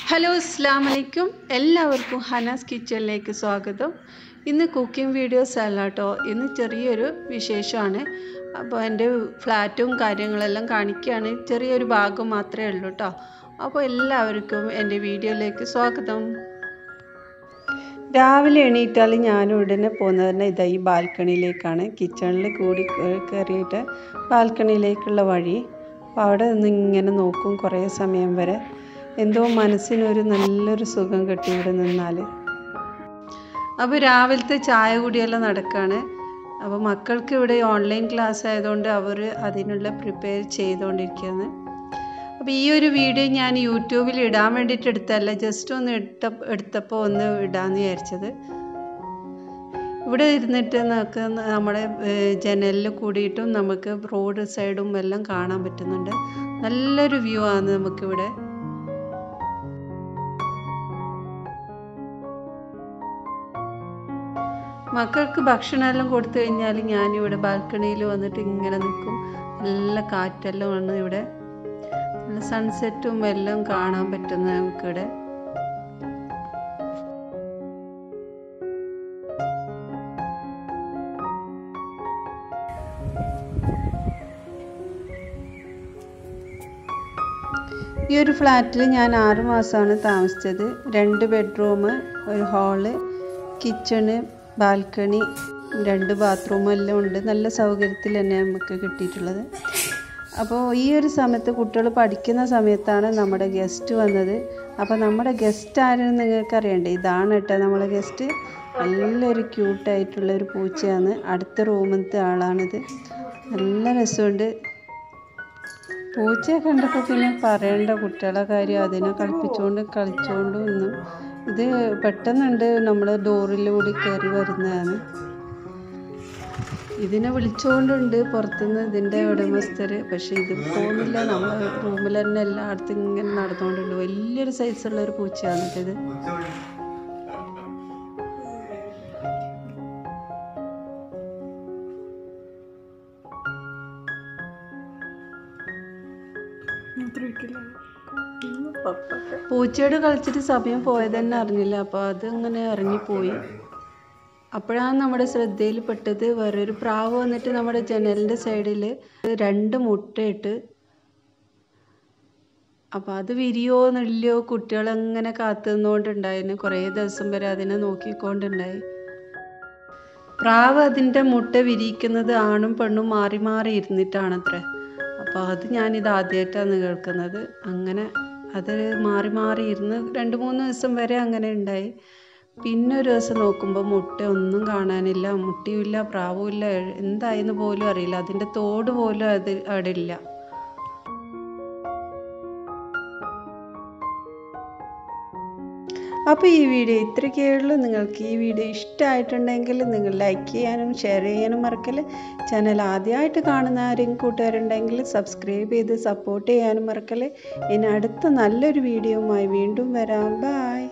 hello അസ്സാം വലൈക്കും എല്ലാവർക്കും ഹനാസ് കിച്ചണിലേക്ക് സ്വാഗതം ഇന്ന് കുക്കിംഗ് വീഡിയോസ് അല്ല കേട്ടോ ഇന്ന് ചെറിയൊരു വിശേഷമാണ് അപ്പോൾ എൻ്റെ ഫ്ലാറ്റും കാര്യങ്ങളെല്ലാം കാണിക്കുകയാണ് ചെറിയൊരു ഭാഗം മാത്രമേ ഉള്ളൂ കേട്ടോ അപ്പോൾ എല്ലാവർക്കും എൻ്റെ വീഡിയോയിലേക്ക് സ്വാഗതം രാവിലെ എണീറ്റാൽ ഞാൻ ഉടനെ പോകുന്നത് തന്നെ ഇതാ ഈ ബാൽക്കണിയിലേക്കാണ് കിച്ചണിൽ കൂടി കയറിയിട്ട് ബാൽക്കണിയിലേക്കുള്ള വഴി അപ്പോൾ അവിടെ നിന്ന് ഇങ്ങനെ നോക്കും കുറേ സമയം വരെ എന്തോ മനസ്സിനൊരു നല്ലൊരു സുഖം കിട്ടി ഇവിടെ നിന്നാൽ അപ്പോൾ രാവിലത്തെ ചായ കുടിയെല്ലാം നടക്കുകയാണ് അപ്പോൾ മക്കൾക്ക് ഇവിടെ ഓൺലൈൻ ക്ലാസ് ആയതുകൊണ്ട് അവർ അതിനുള്ള പ്രിപ്പയർ ചെയ്തുകൊണ്ടിരിക്കുകയാണ് അപ്പോൾ ഈ ഒരു വീഡിയോ ഞാൻ യൂട്യൂബിൽ ഇടാൻ വേണ്ടിയിട്ട് എടുത്തല്ല ജസ്റ്റ് ഒന്ന് എടുത്ത എടുത്തപ്പോൾ ഒന്ന് ഇടാമെന്ന് വിചാരിച്ചത് ഇവിടെ ഇരുന്നിട്ട് നമുക്ക് നമ്മുടെ ജനലിൽ കൂടിയിട്ടും നമുക്ക് റോഡ് സൈഡും എല്ലാം കാണാൻ പറ്റുന്നുണ്ട് നല്ലൊരു വ്യൂ ആണ് നമുക്കിവിടെ മക്കൾക്ക് ഭക്ഷണമെല്ലാം കൊടുത്തു കഴിഞ്ഞാൽ ഞാനിവിടെ ബാൽക്കണിയിൽ വന്നിട്ട് ഇങ്ങനെ നിൽക്കും നല്ല കാറ്റെല്ലാം ആണ് ഇവിടെ നല്ല സൺസെറ്റും എല്ലാം കാണാൻ പറ്റുന്ന നമുക്കിവിടെ ഈ ഒരു ഫ്ലാറ്റിൽ ഞാൻ ആറ് മാസമാണ് താമസിച്ചത് രണ്ട് ബെഡ്റൂം ഒരു ഹാള് കിച്ചണ് ബാൽക്കണി രണ്ട് ബാത്റൂം എല്ലാം ഉണ്ട് നല്ല സൗകര്യത്തിൽ തന്നെ നമുക്ക് കിട്ടിയിട്ടുള്ളത് അപ്പോൾ ഈ ഒരു സമയത്ത് കുട്ടികൾ പഠിക്കുന്ന സമയത്താണ് നമ്മുടെ ഗസ്റ്റ് വന്നത് അപ്പോൾ നമ്മുടെ ഗസ്റ്റ് ആരെന്ന് നിങ്ങൾക്ക് അറിയണ്ടേ ഇതാണ് കേട്ടോ നമ്മുടെ ഗസ്റ്റ് നല്ലൊരു ക്യൂട്ടായിട്ടുള്ള ഒരു പൂച്ചയാണ് അടുത്ത റൂമിലത്തെ ആളാണിത് നല്ല രസമുണ്ട് പൂച്ചയെ കണ്ടപ്പോൾ പിന്നെ പറയേണ്ട കുട്ടികളെ കാര്യം അതിനെ കളിപ്പിച്ചുകൊണ്ട് കളിച്ചുകൊണ്ടും നിന്നു ഇത് പെട്ടെന്നുണ്ട് നമ്മൾ ഡോറിലൂടെ കയറി വരുന്നതാണ് ഇതിനെ വിളിച്ചുകൊണ്ടുണ്ട് പുറത്തുനിന്ന് ഇതിൻ്റെ ഉടമസ്ഥർ പക്ഷെ ഇത് പോകുന്നില്ല നമ്മൾ റൂമിൽ തന്നെ എല്ലായിടത്തും ഇങ്ങനെ നടന്നുകൊണ്ടുണ്ട് വലിയൊരു സൈസുള്ള ഒരു പൂച്ചയാണ് ഇത് പൂച്ചയോട് കളിച്ചിട്ട് സമയം പോയത് തന്നെ അറിഞ്ഞില്ല അപ്പോൾ അത് ഇങ്ങനെ ഇറങ്ങിപ്പോയി അപ്പോഴാണ് നമ്മുടെ ശ്രദ്ധയിൽപ്പെട്ടത് വേറൊരു പ്രാവ് വന്നിട്ട് നമ്മുടെ ജനലിൻ്റെ സൈഡിൽ രണ്ട് മുട്ടയിട്ട് അപ്പോൾ അത് വിരിയോ നെല്ലിയോ കുട്ടികളെങ്ങനെ കാത്തു നിന്നുകൊണ്ടുണ്ടായിരുന്നു കുറേ ദിവസം വരെ അതിനെ നോക്കിക്കൊണ്ടുണ്ടായി പ്രാവ് അതിൻ്റെ മുട്ട വിരിയിക്കുന്നത് ആണും പെണ്ണും മാറി മാറി ഇരുന്നിട്ടാണത്രേ അപ്പോൾ അത് ഞാനിത് ആദ്യമായിട്ടാണ് കേൾക്കുന്നത് അങ്ങനെ അത് മാറി മാറി ഇരുന്ന് രണ്ട് മൂന്ന് ദിവസം വരെ അങ്ങനെ ഉണ്ടായി പിന്നെ ഒരു ദിവസം നോക്കുമ്പോൾ മുട്ട ഒന്നും കാണാനില്ല മുട്ടയുമില്ല പ്രാവുമില്ല എന്തായെന്ന് പോലും അറിയില്ല അതിൻ്റെ തോട് പോലും അത് അവിടെ ഇല്ല അപ്പോൾ ഈ വീഡിയോ ഇത്രയൊക്കെ ഉള്ളൂ നിങ്ങൾക്ക് ഈ വീഡിയോ ഇഷ്ടമായിട്ടുണ്ടെങ്കിൽ നിങ്ങൾ ലൈക്ക് ചെയ്യാനും ഷെയർ ചെയ്യാനും മറക്കല് ചാനൽ ആദ്യമായിട്ട് കാണുന്ന ആരെങ്കിലും കൂട്ടുകാരുണ്ടെങ്കിൽ സബ്സ്ക്രൈബ് ചെയ്ത് സപ്പോർട്ട് ചെയ്യാനും മറക്കല് ഇനി അടുത്ത നല്ലൊരു വീഡിയോയുമായി വീണ്ടും വരാം ബായ്